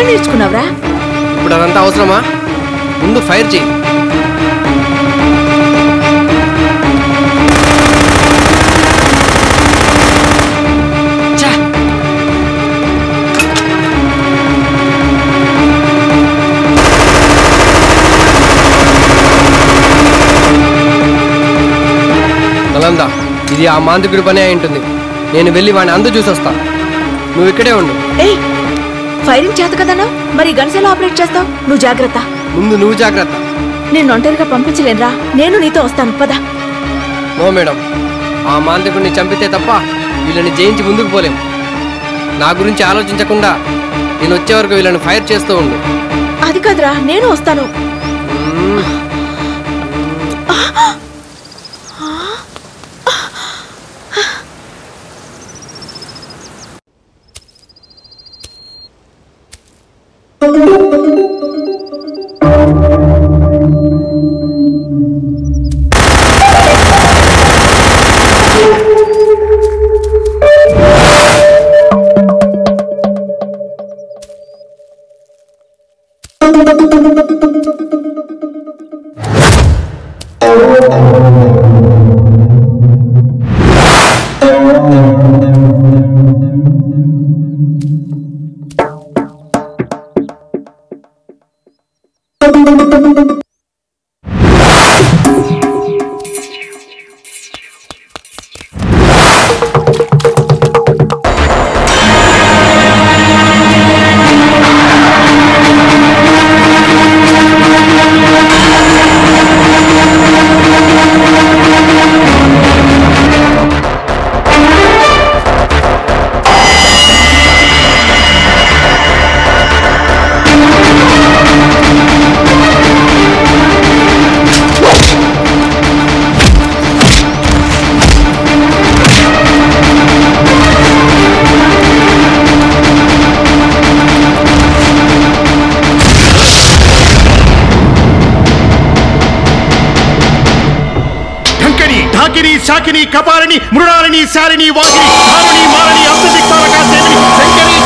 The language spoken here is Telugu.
ఎక్కడ నేర్చుకున్నావురా ఇప్పుడు అదంతా అవసరమా ముందు ఫైర్ చేయి ఛా! నలంద ఇది ఆ మాంత్రికుడి పని అయి ఉంటుంది నేను వెళ్ళి వాడిని అందు చూసొస్తా నువ్వు ఇక్కడే ఉండు ఏయ్ ఫైరింగ్ చేత కదన్నా మరి గన్స్ ఎలా ఆపరేట్ చేస్తావు నువ్వు జాగ్రత్త ముందు నువ్వు జాగ్రత్త నేను ఒంటరిగా పంపించలేనురా నేను నీతో వస్తాను పదా నో మేడం ఆ మాంత్రికుడిని చంపితే తప్ప వీళ్ళని జయించి ముందుకు పోలేం నా గురించి ఆలోచించకుండా నేను వచ్చే వరకు వీళ్ళని ఫైర్ చేస్తూ ఉండు అది కాదురా నేను వస్తాను మ్మ్. ఢంకని ఢాకిని శాకిని కపాలిని మృణాలిని శాలిని వాకిని ధారుని మాలని అప్తదిక్పాలక సేవిని శంకరి